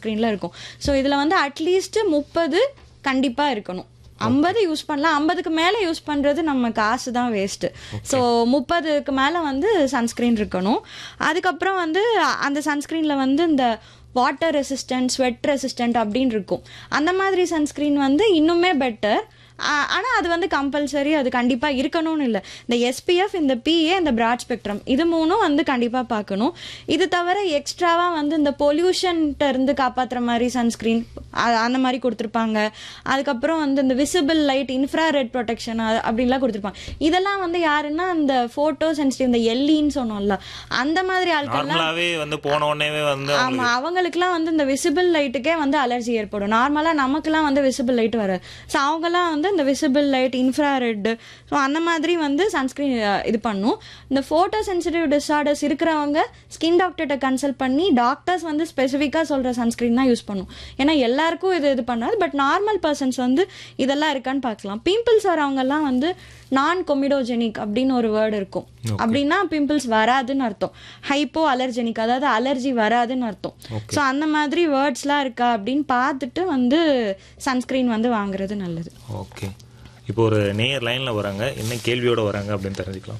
சன்ஸ்க்ரீனில் இருக்கும் ஸோ இதில் வந்து அட்லீஸ்ட் முப்பது கண்டிப்பாக இருக்கணும் ஐம்பது யூஸ் பண்ணலாம் ஐம்பதுக்கு மேலே யூஸ் பண்ணுறது நம்ம காசு தான் வேஸ்ட்டு ஸோ முப்பதுக்கு மேலே வந்து சன்ஸ்க்ரீன் இருக்கணும் அதுக்கப்புறம் வந்து அ- அந்த சன்ஸ்க்ரீனில் வந்து இந்த வாட்டர் ரெசிஸ்டன்ட் ஸ்வெட் ரெசிஸ்டன்ட் அப்படின்னு இருக்கும் அந்த மாதிரி சன்ஸ்க்ரீன் வந்து இன்னுமே பெட்டர் ஆனால் அது வந்து கம்பல்சரி அது கண்டிப்பாக இருக்கணும்னு இல்லை இந்த எஸ்பிஎஃப் இந்த பிஏ இந்த பிராட் ஸ்பெக்ட்ரம் இது மூணும் வந்து கண்டிப்பாக பார்க்கணும் இது தவிர எக்ஸ்ட்ராவாக வந்து இந்த பொல்யூஷன்ட்ட இருந்து காப்பாற்றுற மாதிரி சன்ஸ்க்ரீன் அந்த மாதிரி கொடுத்துருப்பாங்க அதுக்கப்புறம் வந்து இந்த விசிபிள் லைட் இன்ஃப்ராரெட் ப்ரொடெக்ஷன் அப்படின்லாம் கொடுத்துருப்பாங்க இதெல்லாம் வந்து யாருன்னா இந்த ஃபோட்டோ சென்சிட்டிவ் இந்த எல்லின்னு சொன்னோம்ல அந்த மாதிரி ஆட்கள்லாம் நார்மலாவே வந்து போன உடனே வந்து ஆமா அவங்களுக்குலாம் வந்து இந்த விசிபிள் லைட்டுக்கே வந்து அலர்ஜி ஏற்படும் நார்மலா நமக்குலாம் வந்து விசிபிள் லைட் வராது ஸோ அவங்கலாம் வந்து இந்த விசிபிள் லைட் இன்ஃப்ராரெட் ஸோ அந்த மாதிரி வந்து சன்ஸ்கிரீன் இது பண்ணும் இந்த ஃபோட்டோ சென்சிட்டிவ் டிஸார்டர்ஸ் இருக்கிறவங்க ஸ்கின் டாக்டர்கிட்ட கன்சல்ட் பண்ணி டாக்டர்ஸ் வந்து ஸ்பெசிஃபிக்காக சொல்கிற சன்ஸ்கிரீன் தான் யூஸ் பண்ணும் ஏன்னா எல்லாருக்கும் இது இது பண்ணாது பட் நார்மல் பர்சன்ஸ் வந்து இதெல்லாம் இருக்கான்னு பார்க்கலாம் பிம்பிள்ஸ் வரவங்கலாம் வந்து நான் கொமிடோஜெனிக் அப்படின்னு ஒரு வேர்டு இருக்கும் அப்படின்னா பிம்பிள்ஸ் வராதுன்னு அர்த்தம் ஹைப்போ அலர்ஜெனிக் அதாவது அலர்ஜி வராதுன்னு அர்த்தம் ஸோ அந்த மாதிரி வேர்ட்ஸ்லாம் இருக்கா அப்படின்னு பார்த்துட்டு வந்து சன்ஸ்கிரீன் வந்து வாங்குறது நல்லது ஓகே இப்போ ஒரு நேயர் லைன்ல வராங்க என்ன கேள்வியோட வராங்க அப்படின்னு தெரிஞ்சுக்கலாம்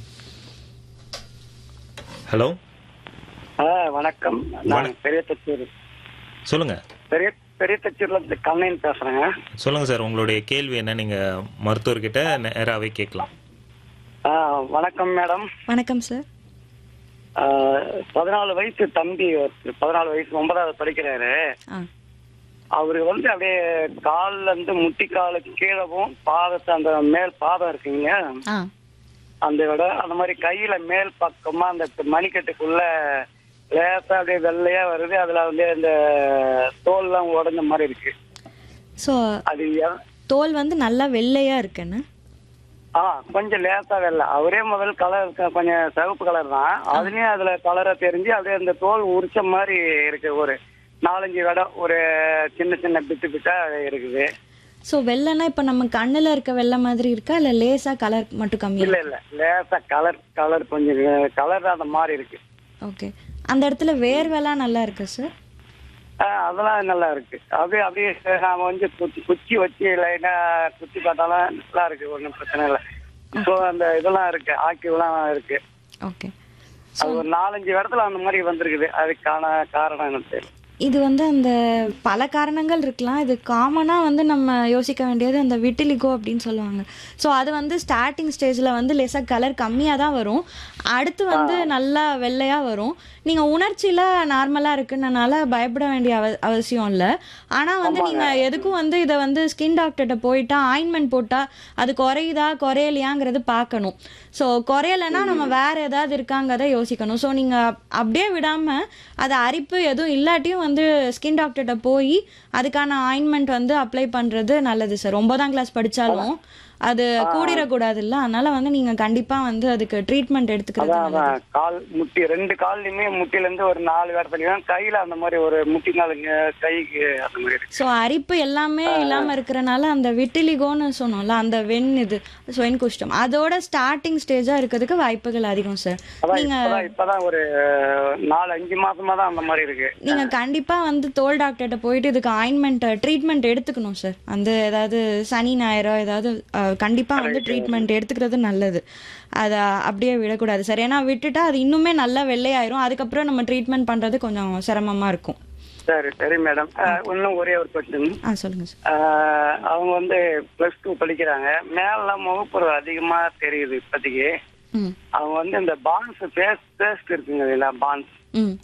ஹலோ ஆ வணக்கம் நான் பெரிய தச்சூர் சொல்லுங்க பெரிய பெரிய தச்சூர்ல இருந்து கண்ணன் பேசுறேங்க சொல்லுங்க சார் உங்களுடைய கேள்வி என்ன நீங்க மருத்துவர்கிட்ட நேராவே கேட்கலாம் ஆ, வணக்கம் மேடம் வணக்கம் சார் ஆ, பதினாலு வயசு தம்பி ஒருத்தர், பதினாலு வயசு ஒன்பதாவது படிக்கிறாரு ஆ அவரு வந்து அப்படியே கால்ல இருந்து முட்டி காலு கீழவும் பாதத்தை அந்த மேல் பாதம் இருக்குங்க ஆ அந்த விட அந்த மாதிரி கையில மேல் பக்கமா அந்த மணிக்கட்டுக்குள்ள லேசா அப்படியே வெள்ளையா வருது அதுல வந்து இந்த தோல்லாம் உடஞ்ச மாதிரி இருக்கு ஸோ அது எ- தோல் வந்து நல்லா வெள்ளையா இருக்குன்னு ஆ கொஞ்சம் லேசா வெள்ளை அவரே முதல் கலர் கொஞ்சம் சிவப்பு கலர் தான் அதுலயும் அதுல கலரை தெரிஞ்சு அப்படியே அந்த தோல் உரிச்ச மாதிரி இருக்கு ஒரு நாலஞ்சு இடம் ஒரு சின்ன சின்ன பிட்டு பிட்டா இருக்குது ஸோ வெள்ளைனா இப்போ நம்ம கண்ணில் இருக்க வெள்ளை மாதிரி இருக்கா இல்லை லேசாக கலர் மட்டும் கம்மியா இல்ல இல்ல லேசா கலர் கலர் கொஞ்சம் கலர் அந்த மாதிரி இருக்கு ஓகே அந்த இடத்துல வேர்வெல்லாம் நல்லா இருக்கு சார் ஆ, அதெல்லாம் நல்லா இருக்கு அப்படியே அப்படியே நாம வந்து குச்சி குச்சி வச்சு லைனா குச்சி பார்த்தாலும் நல்லா இருக்கு ஒன்றும் பிரச்சனை இல்லை ஸோ அந்த இதெல்லாம் இருக்கு ஆக்கிவெல்லாம் இருக்கு ஓகே அது ஒரு நாலஞ்சு இடத்துல அந்த மாதிரி வந்திருக்குது அதுக்கான காரணம் எனக்கு தெரியல. இது வந்து அந்த பல காரணங்கள் இருக்கலாம் இது காமனாக வந்து நம்ம யோசிக்க வேண்டியது அந்த விட்டிலிகோ அப்படின்னு சொல்லுவாங்க ஸோ அது வந்து ஸ்டார்டிங் ஸ்டேஜில் வந்து லேசாக கலர் கம்மியாக தான் வரும் அடுத்து வந்து நல்லா வெள்ளையாக வரும் நீங்கள் உணர்ச்சியில் நார்மலாக இருக்குன்னனால பயப்பட வேண்டிய அவ அவசியம் இல்லை ஆனால் வந்து நீங்கள் எதுக்கும் வந்து இதை வந்து ஸ்கின் டாக்டர்கிட்ட போயிட்டா ஆயின்மெண்ட் போட்டால் அது குறையுதா குறையலையாங்கிறது பார்க்கணும் ஸோ குறையலைன்னா நம்ம வேற ஏதாவது இருக்காங்கிறத யோசிக்கணும் ஸோ நீங்கள் அப்படியே விடாமல் அது அரிப்பு எதுவும் இல்லாட்டியும் வந்து ஸ்கின் டாக்டர்கிட்ட போய் அதுக்கான ஆயின்மெண்ட் வந்து அப்ளை பண்ணுறது நல்லது சார் ஒன்பதாம் கிளாஸ் படித்தாலும் அது கூடிடக்கூடாது இல்லை அதனால வந்து நீங்கள் கண்டிப்பாக வந்து அதுக்கு ட்ரீட்மெண்ட் எடுத்துக்கிறது அதான் நல்லது அதான் கால் முட்டி ரெண்டு கால்லையுமே முட்டில இருந்து ஒரு நாலு இடத்துலயும் கையில அந்த மாதிரி ஒரு முட்டி காலுங்க கைக்கு அந்த மாதிரி இருக்கு ஸோ அரிப்பு எல்லாமே இல்லாமல் இருக்கிறனால அந்த விட்டிலிகோன்னு சொன்னோம்ல அந்த வெண் இது ஸ்வென் குஷ்டம் அதோட ஸ்டார்டிங் ஸ்டேஜாக இருக்கிறதுக்கு வாய்ப்புகள் அதிகம் சார் அதான் நீங்கள் இப்பதான் இப்பதான் ஒரு நாலு அஞ்சு மாசமா தான் அந்த மாதிரி இருக்கு நீங்க கண்டிப்பா வந்து தோல் டாக்டர்கிட்ட போயிட்டு இதுக்கு ஆயின்மெண்ட் ட்ரீட்மெண்ட் எடுத்துக்கணும் சார் அந்த ஏதாவது சனி ஞாயிறோ ஏதாவது அஹ், கண்டிப்பா வந்து ட்ரீட்மெண்ட் எடுத்துக்கிறது நல்லது அதை அப்படியே விடக்கூடாது சார் ஏன்னா விட்டுட்டா அது இன்னுமே நல்லா வெள்ளையாயிரும் அதுக்கப்புறம் நம்ம ட்ரீட்மெண்ட் பண்றது கொஞ்சம் சிரமமா இருக்கும் சரி சரி மேடம் இன்னும் ஒரே ஒரு கொஸ்டின் ஆ சொல்லுங்க சார் அவங்க வந்து பிளஸ் டூ படிக்கிறாங்க மேல முகப்பொரு அதிகமா தெரியுது இப்போதைக்கு ம் அவங்க வந்து இந்த பான்ஸ் பேஸ்ட் பேஸ்ட் இருக்குங்க இல்லையா பான்ஸ் ம்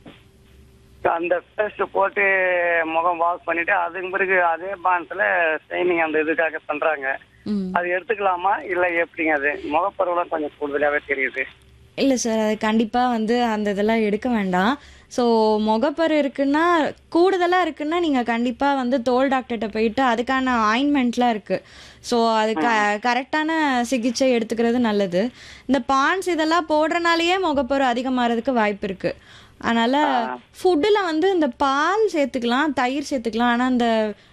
அந்த பேஸ்ட் போட்டு முகம் வாஷ் பண்ணிட்டு அதுக்கு பிறகு அதே பான்ஸ்ல ஷைனிங் அந்த இதுக்காக பண்றாங்க ம் அது எடுத்துக்கலாமா இல்ல எப்படிங்க அது முகப்பருவெல்லாம் கொஞ்சம் கூடுதலாவே தெரியுது இல்லை சார் அது கண்டிப்பாக வந்து அந்த இதெல்லாம் எடுக்க வேண்டாம் ஸோ முகப்பரு இருக்குன்னா கூடுதலாக இருக்குன்னா நீங்கள் கண்டிப்பாக வந்து தோல் டாக்டர்கிட்ட போயிட்டு அதுக்கான ஆயின்மெண்ட்லாம் இருக்குது ஸோ அது க கரெக்டான சிகிச்சை எடுத்துக்கிறது நல்லது இந்த பான்ஸ் இதெல்லாம் போடுறனாலேயே முகப்பரு அதிகமாகிறதுக்கு வாய்ப்பு இருக்குது அதனால் ஃபுட்டில் வந்து இந்த பால் சேர்த்துக்கலாம் தயிர் சேர்த்துக்கலாம் ஆனால் அந்த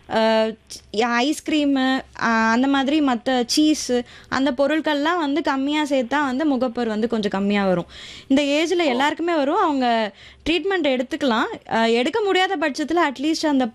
ஐஸ்கிரீமு அந்த மாதிரி மற்ற சீஸு அந்த பொருட்கள்லாம் வந்து கம்மியாக சேர்த்தா வந்து முகப்பரு வந்து கொஞ்சம் கம்மியாக வரும் இந்த ஏஜில் எல்லாருக்குமே வரும் அவங்க ட்ரீட்மெண்ட் எடுத்துக்கலாம் அஹ், எடுக்க முடியாத பட்சத்தில் அட்லீஸ்ட் அந்த